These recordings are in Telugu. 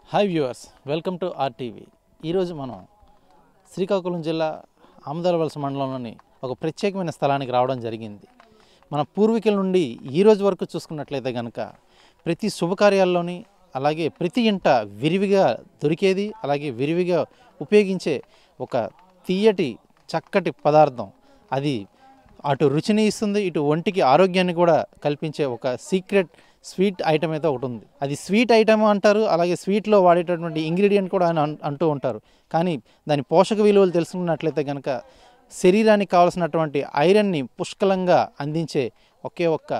Hi viewers welcome to RTV ఈరోజు మనం శ్రీకాకుళం జిల్లా ఆమదాలవలస మండలంలోని ఒక ప్రత్యేకమైన స్థలానికి రావడం జరిగింది మన పూర్వీకుల నుండి ఈ రోజు వరకు చూసుకున్నట్లయితే కనుక ప్రతి శుభకార్యాల్లోని అలాగే ప్రతి ఇంట విరివిగా దొరికేది అలాగే విరివిగా ఉపయోగించే ఒక తీయటి చక్కటి పదార్థం అది అటు రుచిని ఇస్తుంది ఇటు ఒంటికి ఆరోగ్యాన్ని కూడా కల్పించే ఒక సీక్రెట్ స్వీట్ ఐటమ్ అయితే ఒకటి ఉంది అది స్వీట్ ఐటమ్ అంటారు అలాగే స్వీట్లో వాడేటటువంటి ఇంగ్రీడియంట్ కూడా అని అన్- అంటూ ఉంటారు కానీ దాని పోషక విలువలు తెలుసుకున్నట్లయితే కనుక శరీరానికి కావాల్సినటువంటి ఐరన్ని పుష్కలంగా అందించే ఒకే ఒక్క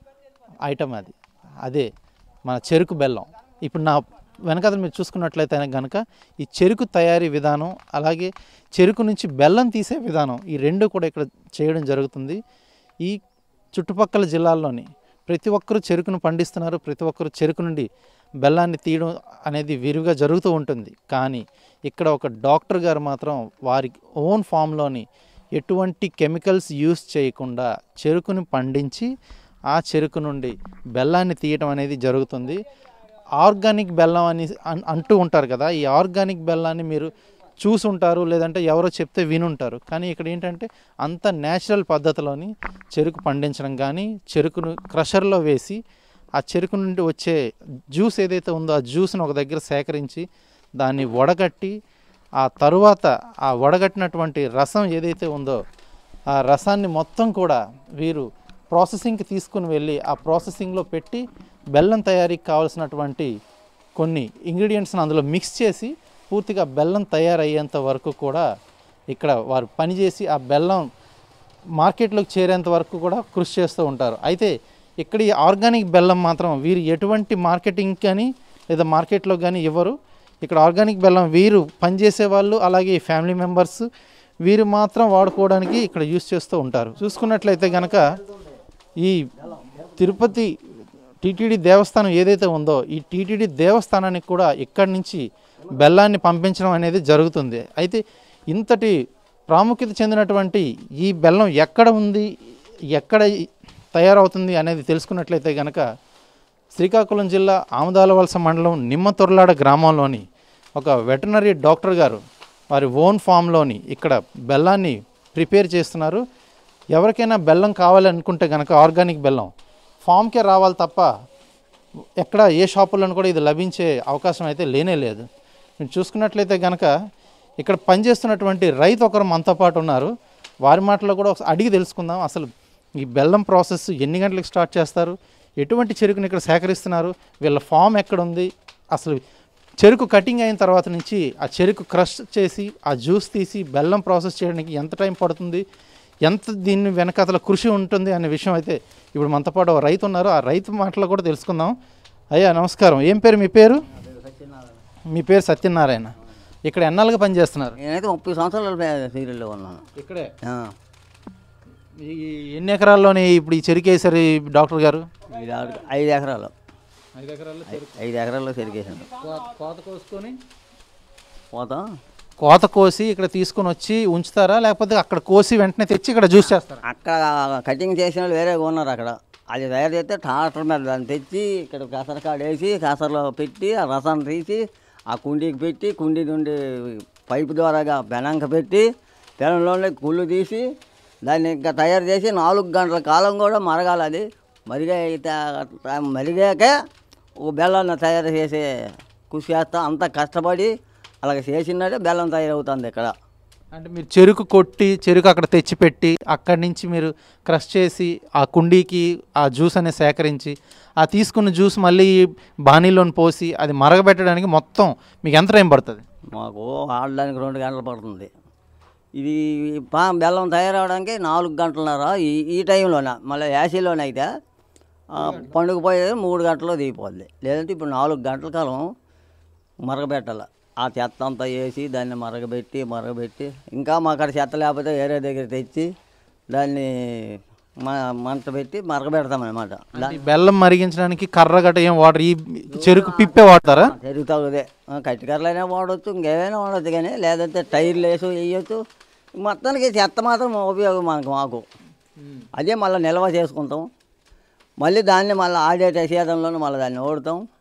ఐటమ్ అది అదే మన చెరుకు బెల్లం ఇప్పుడు నా వెనకాల మీరు చూసుకున్నట్లయితే కనుక ఈ చెరుకు తయారీ విధానం అలాగే చెరుకు నుంచి బెల్లం తీసే విధానం ఈ రెండు కూడా ఇక్కడ చేయడం జరుగుతుంది ఈ చుట్టుపక్కల జిల్లాల్లోని ప్రతి ఒక్కరూ చెరుకును పండిస్తున్నారు ప్రతి ఒక్కరూ చెరుకు నుండి బెల్లాన్ని తీయడం అనేది విరివిగా జరుగుతూ ఉంటుంది కానీ ఇక్కడ ఒక డాక్టర్ గారు మాత్రం వారి ఓన్ ఫామ్లోని ఎటువంటి కెమికల్స్ యూస్ చేయకుండా చెరుకుని పండించి ఆ చెరుకు నుండి బెల్లాన్ని తీయటం అనేది జరుగుతుంది ఆర్గానిక్ బెల్లం అని అన్- అంటూ ఉంటారు కదా ఈ ఆర్గానిక్ బెల్లాన్ని మీరు చూసి ఉంటారు లేదంటే ఎవరో చెప్తే వినుంటారు కానీ ఇక్కడ ఏంటంటే అంత న్యాచురల్ పద్ధతిలోని చెరుకు పండించడం కానీ చెరుకును క్రషర్లో వేసి ఆ చెరుకు నుండి వచ్చే జ్యూస్ ఏదైతే ఉందో ఆ జ్యూస్ని ఒక దగ్గర సేకరించి దాన్ని వడగట్టి ఆ తరువాత ఆ వడగట్టినటువంటి రసం ఏదైతే ఉందో ఆ రసాన్ని మొత్తం కూడా వీరు ప్రాసెసింగ్కి తీసుకుని వెళ్ళి ఆ ప్రాసెసింగ్లో పెట్టి బెల్లం తయారీకి కావాల్సినటువంటి కొన్ని ఇంగ్రీడియంట్స్ని అందులో మిక్స్ చేసి పూర్తిగా బెల్లం తయారయ్యేంత వరకు కూడా ఇక్కడ వారు పనిచేసి ఆ బెల్లం మార్కెట్లోకి చేరేంత వరకు కూడా కృషి చేస్తూ ఉంటారు అయితే ఇక్కడ ఈ ఆర్గానిక్ బెల్లం మాత్రం వీరు ఎటువంటి మార్కెటింగ్ కానీ లేదా మార్కెట్లో కానీ ఇవ్వరు ఇక్కడ ఆర్గానిక్ బెల్లం వీరు పనిచేసే వాళ్ళు అలాగే ఈ ఫ్యామిలీ మెంబర్స్ వీరు మాత్రం వాడుకోవడానికి ఇక్కడ యూస్ చేస్తూ ఉంటారు చూసుకున్నట్లయితే కనుక ఈ తిరుపతి టీటీడీ దేవస్థానం ఏదైతే ఉందో ఈ టీటీడీ దేవస్థానానికి కూడా ఇక్కడి నుంచి బెల్లాన్ని పంపించడం అనేది జరుగుతుంది అయితే ఇంతటి ప్రాముఖ్యత చెందినటువంటి ఈ బెల్లం ఎక్కడ ఉంది ఎక్కడ తయారవుతుంది అనేది తెలుసుకున్నట్లయితే కనుక శ్రీకాకుళం జిల్లా ఆమదాలవలస మండలం నిమ్మతొర్లాడ గ్రామంలోని ఒక వెటనరీ డాక్టర్ గారు వారి ఓన్ ఫామ్లోని ఇక్కడ బెల్లాన్ని ప్రిపేర్ చేస్తున్నారు ఎవరికైనా బెల్లం కావాలనుకుంటే కనుక ఆర్గానిక్ బెల్లం ఫామ్కే రావాలి తప్ప ఎక్కడ ఏ షాపులను కూడా ఇది లభించే అవకాశం అయితే లేనే లేదు మీరు చూసుకున్నట్లయితే కనుక ఇక్కడ పనిచేస్తున్నటువంటి రైతు ఒకరు మనతో పాటు ఉన్నారు వారి మాటలో కూడా ఒకసారి అడిగి తెలుసుకుందాం అసలు ఈ బెల్లం ప్రాసెస్ ఎన్ని గంటలకు స్టార్ట్ చేస్తారు ఎటువంటి చెరుకుని ఇక్కడ సేకరిస్తున్నారు వీళ్ళ ఫామ్ ఎక్కడ ఉంది అసలు చెరుకు కటింగ్ అయిన తర్వాత నుంచి ఆ చెరుకు క్రష్ చేసి ఆ జ్యూస్ తీసి బెల్లం ప్రాసెస్ చేయడానికి ఎంత టైం పడుతుంది ఎంత దీన్ని వెనకాతల కృషి ఉంటుంది అనే విషయం అయితే ఇప్పుడు మనతో పాటు ఒక రైతు ఉన్నారు ఆ రైతు మాటలు కూడా తెలుసుకుందాం అయ్యా నమస్కారం ఏం పేరు మీ పేరు మీ పేరు సత్యనారాయణ ఇక్కడ ఎన్నాళ్ళుగా పనిచేస్తున్నారు నేనైతే ముప్పై సంవత్సరాలు సీరియల్లో ఉన్నాను ఇక్కడే ఆ. ఈ ఎన్ని ఎకరాల్లోని ఇప్పుడు ఈ చెరుకు వేశారు ఈ డాక్టర్ గారు ఐదు ఆరు- ఐదు ఎకరాలు ఐదు ఎకరాల్లో ఐదు ఎకరాల్లో చెరికేసాను కోత కోసుకొని పోతాం కోత కోసి ఇక్కడ తీసుకొని వచ్చి ఉంచుతారా లేకపోతే అక్కడ కోసి వెంటనే తెచ్చి ఇక్కడ జ్యూస్ చేస్తారా అక్కడ కటింగ్ చేసిన వాళ్ళు వేరేగా ఉన్నారు అక్కడ అది తయారు చేస్తే ట్రాక్టర్ మీద దాన్ని తెచ్చి ఇక్కడ కాసరకాడ వేసి కాసరలో పెట్టి ఆ రసాన్ని తీసి ఆ కుండీకి పెట్టి కుండీ నుండి పైపు ద్వారాగా బెనంక పెట్టి పెనంలోనే కుళ్ళు తీసి దాన్ని ఇంకా తయారు చేసి నాలుగు గంటల కాలం కూడా మరగాలి అది మరిగా మరిగాకే ఒక బెల్లాన్ని తయారు చేసే కృషి చేస్తా అంత కష్టపడి అలాగ చేసినట్టే బెల్లం తయారవుతుంది ఇక్కడ అంటే మీరు చెరుకు కొట్టి చెరుకు అక్కడ తెచ్చిపెట్టి అక్కడి నుంచి మీరు క్రష్ చేసి ఆ కుండీకి ఆ జ్యూస్ అనేది సేకరించి ఆ తీసుకున్న జ్యూస్ మళ్ళీ బాణీలోని పోసి అది మరగబెట్టడానికి మొత్తం మీకు ఎంత టైం పడుతుంది మాకు ఆడడానికి రెండు గంటలు పడుతుంది ఇది పా బెల్లం తయారవడానికి నాలుగు గంటలన్నర ఈ ఈ టైంలోనే మళ్ళీ యాసీలోనే అయితే ఆ, పండుగ పోయేది మూడు గంటల్లో దిగిపోద్ది లేదంటే ఇప్పుడు నాలుగు గంటల కాలం మరగబెట్టాలి ఆ చెత్త అంతా వేసి దాన్ని మరగబెట్టి మరగబెట్టి ఇంకా మా అక్కడ చెత్త లేకపోతే వేరే దగ్గర తెచ్చి దాన్ని మ- మంట పెట్టి మరగబెడతామన్నమాట దా- ఈ బెల్లం మరిగించడానికి కర్ర గట్ట ఏం వాటర్ ఈ చెరుకు పిప్పే వాడతారా జరుగుతుంది కట్టికర్లైనా వాడవచ్చు ఇంకేమైనా వాడవచ్చు కానీ లేదంటే టైర్లు వేసి వేయచ్చు మొత్తానికి చెత్త మాత్రం ఉపయోగం మనకు మాకు అదే మళ్ళీ నిల్వ చేసుకుంటాం మళ్ళీ దాన్ని మళ్ళీ ఆడే సీజన్లోనే మళ్ళీ దాన్ని ఓడుతాం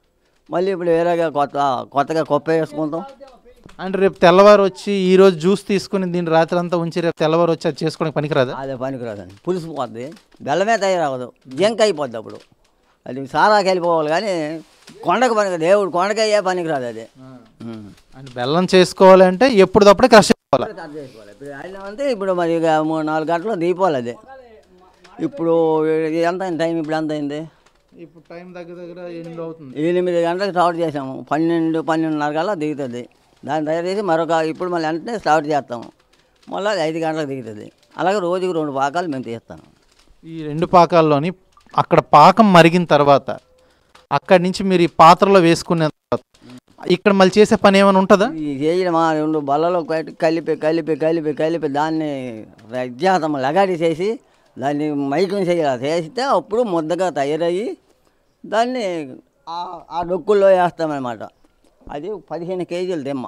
మళ్ళీ ఇప్పుడు వేరేగా కొత్త కొత్తగా కొప్ప వేసుకుంటాం అంటే రేపు తెల్లవారు వచ్చి ఈ రోజు జ్యూస్ తీసుకుని దీన్ని రాత్రి అంతా ఉంచి రేపు తెల్లవారు వచ్చి అది చేసుకోవడానికి పనికిరాదా అదే పనికిరాదండి పులుసు పోద్ది బెల్లమే తయారవ్వదు జంక్ అయిపోద్ది అప్పుడు అది సారాకి వెళ్ళిపోవాలి కానీ కొండకు పనికి దేవుడు కొండకయ్యే పనికిరాదు అది ఉం. అని బెల్లం చేసుకోవాలంటే ఎప్పుడప్పుడే క్రష్ చేసుకోవాలి ఇప్పుడు అంటే ఇప్పుడు మరి ఇక మూడు నాలుగు గంటలు దీపాలు అది ఇప్పుడు ఎంత అయింది టైం ఇప్పుడు ఎంత అయింది ఇప్పుడు టైం దగ్గర దగ్గర ఎనిమిది అవుతుంది ఎనిమిది గంటలకు స్టార్ట్ చేసాము పన్నెండు పన్నెండున్నర కల్లా దిగుతుంది దాన్ని తయారు చేసి మరొక ఇప్పుడు మళ్ళీ వెంటనే స్టార్ట్ చేస్తాము మళ్ళీ అది ఐదు గంటలకు దిగుతుంది అలాగే రోజుకి రెండు పాకాలు మేము తీస్తాను ఈ రెండు పాకాల్లోని అక్కడ పాకం మరిగిన తర్వాత అక్కడి నుంచి మీరు ఈ పాత్రలో వేసుకునే తర్వాత ఇక్కడ మళ్ళీ చేసే పని ఏమైనా ఉంటుందా ఈ చేయడం ఆ రెండు బల్లలో పెట్టి కలిపి కలిపి కలిపి కలిపి దాన్ని రజ్జాతం లగాడి చేసి దాన్ని మైకం చేయాలి చేస్తే అప్పుడు ముద్దగా తయారయ్యి దాన్ని ఆ- ఆ డొక్కుల్లో వేస్తామన్నమాట అది పదిహేను కేజీలు దెమ్మ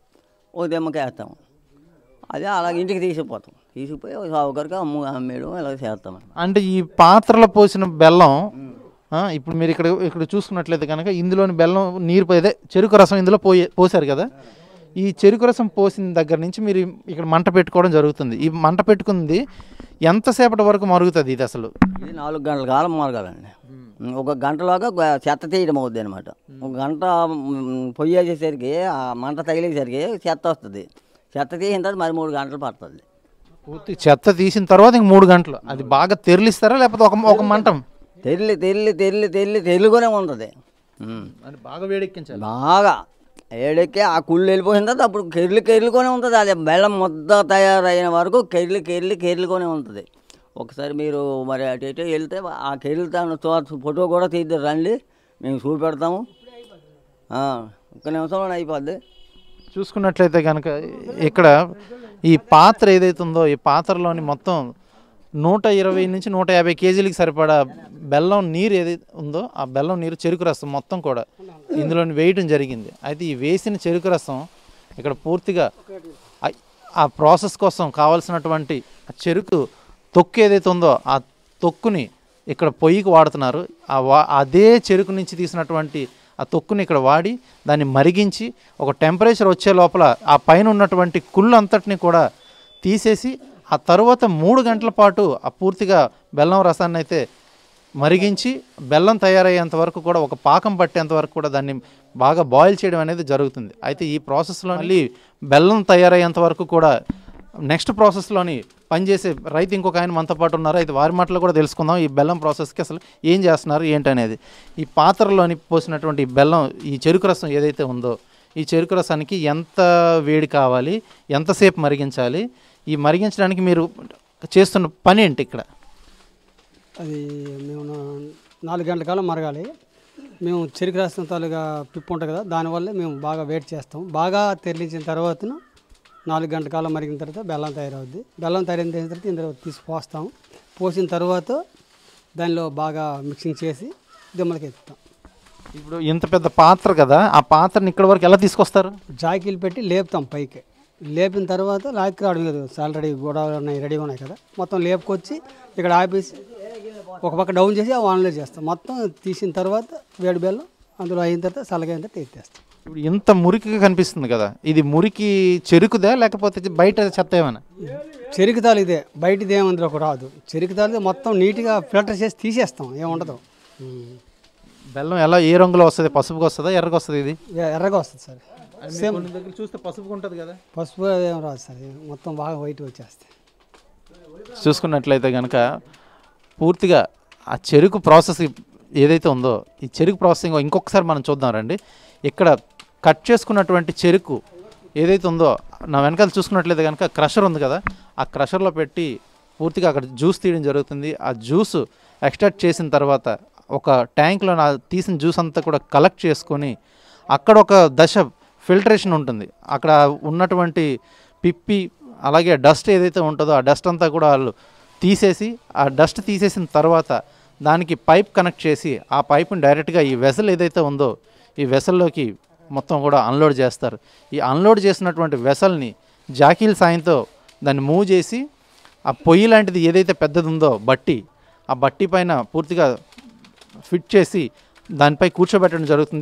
ఓ దెమ్మకి వేస్తాము అదే అలాగే ఇంటికి తీసుకుపోతాం తీసుకుపోయి ఒక సావుకరికి అమ్ము అమ్మేయడం ఇలా చేస్తామన్నమాట అంటే ఈ పాత్రలో పోసిన బెల్లం ఆ, ఇప్పుడు మీరు ఇక్కడ ఇక్కడ చూసుకున్నట్లయితే కనుక ఇందులోని బెల్లం నీరు పోయేదే చెరుకు రసం ఇందులో పోయే పోసారు కదా ఈ చెరుకు రసం పోసిన దగ్గర నుంచి మీరు ఇక్కడ మంట పెట్టుకోవడం జరుగుతుంది ఈ మంట పెట్టుకుంది ఎంతసేపటి వరకు మరుగుతుంది ఇది అసలు ఇది నాలుగు గంటల కాలం మరగాలండి ఒక గంటలోగా గ- చెత్త తీయడం అవుద్ది అనమాట ఒక గంట మ్, పొయ్యి వేసేసరికి ఆ మంట తగిలేసరికి చెత్త వస్తుంది చెత్త తీసిన తర్వాత మరి మూడు గంటలు పడుతుంది పూర్తి చెత్త తీసిన తర్వాత ఇంక మూడు గంటలు అది బాగా తెరలిస్తారా లేకపోతే ఒక ఒక మంటం తెల్లి తెల్లి తెల్లి తెల్లి తెల్లుగానే ఉంటుంది ఉమ్. అని బాగా వేడెక్కించాలి బాగా ఏడెక్కి ఆ కుళ్ళు వెళ్ళిపోయిన తర్వాత అప్పుడు కెర్లి కెర్లుకొనే ఉంటుంది అది బెల్లం ముద్ద తయారైన వరకు కెర్లి కెర్లి కెర్లుకొనే ఉంటుంది ఒకసారి మీరు మరి అటు ఇటు వెళ్తే ఆ కెర్లుతాను ఫోటో కూడా తీద్దరు రండి మేము చూపెడతాము ఆ, ఒక్క నిమిషంలో అయిపోద్ది చూసుకున్నట్లయితే కనుక ఇక్కడ ఈ పాత్ర ఏదైతే ఉందో ఈ పాత్రలోని మొత్తం నూట ఇరవై నుంచి నూట యాభై కేజీలకి సరిపడా బెల్లం నీరు ఏదైతే ఉందో ఆ బెల్లం నీరు చెరుకు రసం మొత్తం కూడా ఇందులో వేయటం జరిగింది అయితే ఈ వేసిన చెరుకు రసం ఇక్కడ పూర్తిగా ఆ- ఆ ప్రాసెస్ కోసం కావాల్సినటువంటి ఆ చెరుకు తొక్కు ఏదైతే ఉందో ఆ తొక్కుని ఇక్కడ పొయ్యికి వాడుతున్నారు ఆ వా అదే చెరుకు నుంచి తీసినటువంటి ఆ తొక్కుని ఇక్కడ వాడి దాన్ని మరిగించి ఒక టెంపరేచర్ వచ్చే లోపల ఆ పైన ఉన్నటువంటి కుళ్ళు అంతటిని కూడా తీసేసి ఆ తరువాత మూడు గంటల పాటు ఆ పూర్తిగా బెల్లం రసాన్ని అయితే మరిగించి బెల్లం తయారయ్యేంత వరకు కూడా ఒక పాకం పట్టేంత వరకు కూడా దాన్ని బాగా బాయిల్ చేయడం అనేది జరుగుతుంది అయితే ఈ ప్రాసెస్లో మళ్ళీ బెల్లం తయారయ్యేంత వరకు కూడా నెక్స్ట్ ప్రాసెస్లోని పనిచేసే రైతు ఇంకొక ఆయన మనతో పాటు ఉన్నారు అయితే వారి మాటలు కూడా తెలుసుకుందాం ఈ బెల్లం ప్రాసెస్కి అసలు ఏం చేస్తున్నారు ఏంటనేది ఈ పాత్రలోని పోసినటువంటి ఈ బెల్లం ఈ చెరుకు రసం ఏదైతే ఉందో ఈ చెరుకు రసానికి ఎంత వేడి కావాలి ఎంతసేపు మరిగించాలి ఈ మరిగించడానికి మీరు చేస్తున్న పని ఏంటి ఇక్కడ అది మేము నా- నాలుగు గంటల కాలం మరగాలి మేము చెరుకు రాసిన తాలుగా పిప్పు ఉంటుంది కదా దానివల్ల మేము బాగా వెయిట్ చేస్తాం బాగా తెరలించిన తర్వాత నాలుగు గంటల కాలం మరిగిన తర్వాత బెల్లం తయారవుద్ది బెల్లం తయారైన తర్వాత ఇందులో తీసి పోస్తాం పోసిన తర్వాత దానిలో బాగా మిక్సింగ్ చేసి దిమ్మలకి ఎత్తుతాం ఇప్పుడు ఇంత పెద్ద పాత్ర కదా ఆ పాత్రని ఇక్కడ వరకు ఎలా తీసుకొస్తారు జాకీలు పెట్టి లేపుతాం పైకి లేపిన తర్వాత లాక్కి రావడం లేదు ఆల్రెడీ గోడవలు ఉన్నాయి రెడీగా ఉన్నాయి కదా మొత్తం లేపుకొచ్చి ఇక్కడ ఆపేసి ఒక పక్క డౌన్ చేసి ఆ వానలో చేస్తాం మొత్తం తీసిన తర్వాత వేడి బెల్లం అందులో అయిన తర్వాత చల్లగైన తర్వాత ఎత్తేస్తాం ఇప్పుడు ఇంత మురికిగా కనిపిస్తుంది కదా ఇది మురికి చెరుకుదా లేకపోతే ఇది బయట చెత్త ఏమైనా చెరుకుతాలు ఇదే బయటది ఏమందులో ఒక రాదు చెరుకుతాలు మొత్తం నీట్గా ఫిల్టర్ చేసి తీసేస్తాం ఏముండదు ఉమ్. బెల్లం ఎలా ఏ రంగులో వస్తుంది పసుపుకి వస్తుందా ఎర్రగా వస్తుంది ఇది ఎ- ఎర్రగా వస్తుంది సార్ సేమ్ దగ్గర చూస్తే పసుపు ఉంటుంది కదా పసుపు ఏం రాదు సార్ మొత్తం బాగా వైట్ వచ్చేస్తాయి చూసుకున్నట్లయితే కనుక పూర్తిగా ఆ చెరుకు ప్రాసెస్ ఏదైతే ఉందో ఈ చెరుకు ప్రాసెసింగ్ ఇంకొకసారి మనం చూద్దాం రండి ఇక్కడ కట్ చేసుకున్నటువంటి చెరుకు ఏదైతే ఉందో నా వెనకాల చూసుకున్నట్లయితే కనుక క్రషర్ ఉంది కదా ఆ క్రషర్లో పెట్టి పూర్తిగా అక్కడ జ్యూస్ తీయడం జరుగుతుంది ఆ జ్యూస్ ఎక్స్ట్రాక్ట్ చేసిన తర్వాత ఒక ట్యాంక్లో నా తీసిన జ్యూస్ అంతా కూడా కలెక్ట్ చేసుకొని అక్కడ ఒక దశ ఫిల్టరేషన్ ఉంటుంది అక్కడ ఉన్నటువంటి పిప్పి అలాగే డస్ట్ ఏదైతే ఉంటుందో ఆ డస్ట్ అంతా కూడా వాళ్ళు తీసేసి ఆ డస్ట్ తీసేసిన తర్వాత దానికి పైప్ కనెక్ట్ చేసి ఆ పైప్ని డైరెక్ట్గా ఈ వెసల్ ఏదైతే ఉందో ఈ వెసల్లోకి మొత్తం కూడా అన్లోడ్ చేస్తారు ఈ అన్లోడ్ చేసినటువంటి వెసల్ని జాకీల సాయంతో దాన్ని మూవ్ చేసి ఆ పొయ్యి లాంటిది ఏదైతే పెద్దది ఉందో బట్టి ఆ బట్టి పైన పూర్తిగా ఫిట్ చేసి దానిపై కూర్చోబెట్టడం జరుగుతుంది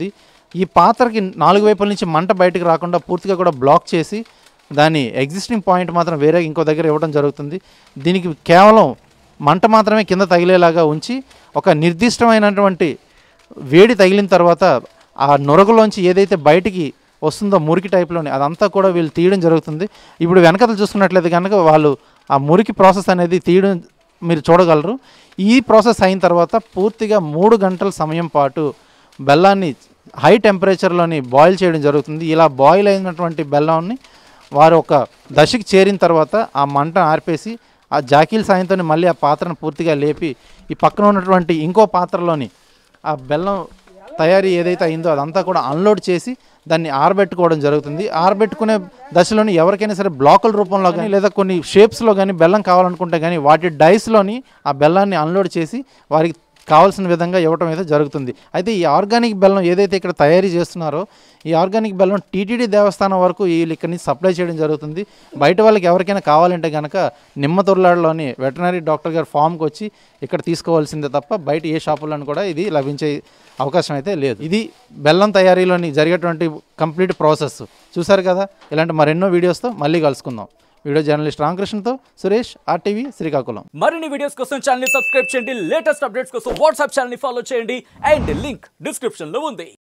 ఈ పాత్రకి నాలుగు వైపుల నుంచి మంట బయటకు రాకుండా పూర్తిగా కూడా బ్లాక్ చేసి దాని ఎగ్జిస్టింగ్ పాయింట్ మాత్రం వేరే ఇంకో దగ్గర ఇవ్వడం జరుగుతుంది దీనికి కేవలం మంట మాత్రమే కింద తగిలేలాగా ఉంచి ఒక నిర్దిష్టమైనటువంటి వేడి తగిలిన తర్వాత ఆ నొరగలోంచి ఏదైతే బయటికి వస్తుందో మురికి టైప్లోని అదంతా కూడా వీళ్ళు తీయడం జరుగుతుంది ఇప్పుడు వెనకతలు చూసుకున్నట్లయితే కనుక వాళ్ళు ఆ మురికి ప్రాసెస్ అనేది తీయడం మీరు చూడగలరు ఈ ప్రాసెస్ అయిన తర్వాత పూర్తిగా మూడు గంటల సమయం పాటు బెల్లాన్ని హై టెంపరేచర్లోని బాయిల్ చేయడం జరుగుతుంది ఇలా బాయిల్ అయినటువంటి బెల్లాన్ని వారు ఒక దశకి చేరిన తర్వాత ఆ మంట ఆర్పేసి ఆ జాకీల సాయంతో మళ్ళీ ఆ పాత్రను పూర్తిగా లేపి ఈ పక్కన ఉన్నటువంటి ఇంకో పాత్రలోని ఆ బెల్లం తయారీ ఏదైతే అయిందో అదంతా కూడా అన్లోడ్ చేసి దాన్ని ఆరబెట్టుకోవడం జరుగుతుంది ఆరబెట్టుకునే దశలోని ఎవరికైనా సరే బ్లాకుల రూపంలో కానీ లేదా కొన్ని షేప్స్లో కానీ బెల్లం కావాలనుకుంటే కానీ వాటి డైస్లోని ఆ బెల్లాన్ని అన్లోడ్ చేసి వారికి కావాల్సిన విధంగా ఇవ్వటం అయితే జరుగుతుంది అయితే ఈ ఆర్గానిక్ బెల్లం ఏదైతే ఇక్కడ తయారీ చేస్తున్నారో ఈ ఆర్గానిక్ బెల్లం టీటీడీ దేవస్థానం వరకు వీళ్ళు ఇక్కడి నుంచి సప్లై చేయడం జరుగుతుంది బయట వాళ్ళకి ఎవరికైనా కావాలంటే కనుక నిమ్మతుర్లాడలోని వెటనరీ డాక్టర్ గారు ఫామ్కి వచ్చి ఇక్కడ తీసుకోవాల్సిందే తప్ప బయట ఏ షాపులను కూడా ఇది లభించే అవకాశం అయితే లేదు ఇది బెల్లం తయారీలోని జరిగేటువంటి కంప్లీట్ ప్రాసెస్ చూసారు కదా ఇలాంటి మరెన్నో వీడియోస్తో మళ్ళీ కలుసుకుందాం వీడియో జర్నలిస్ట్ రామకృష్ణతో సురేష్ ఆర్టీవీ శ్రీకాకుళం మరిన్ని వీడియోస్ కోసం ఛానల్ ని సబ్స్క్రైబ్ చేయండి లేటెస్ట్ అప్డేట్స్ కోసం వాట్సాప్ ఛానల్ ని ఫాలో చేయండి అండ్ లింక్ డిస్క్రిప్షన్ లో ఉంది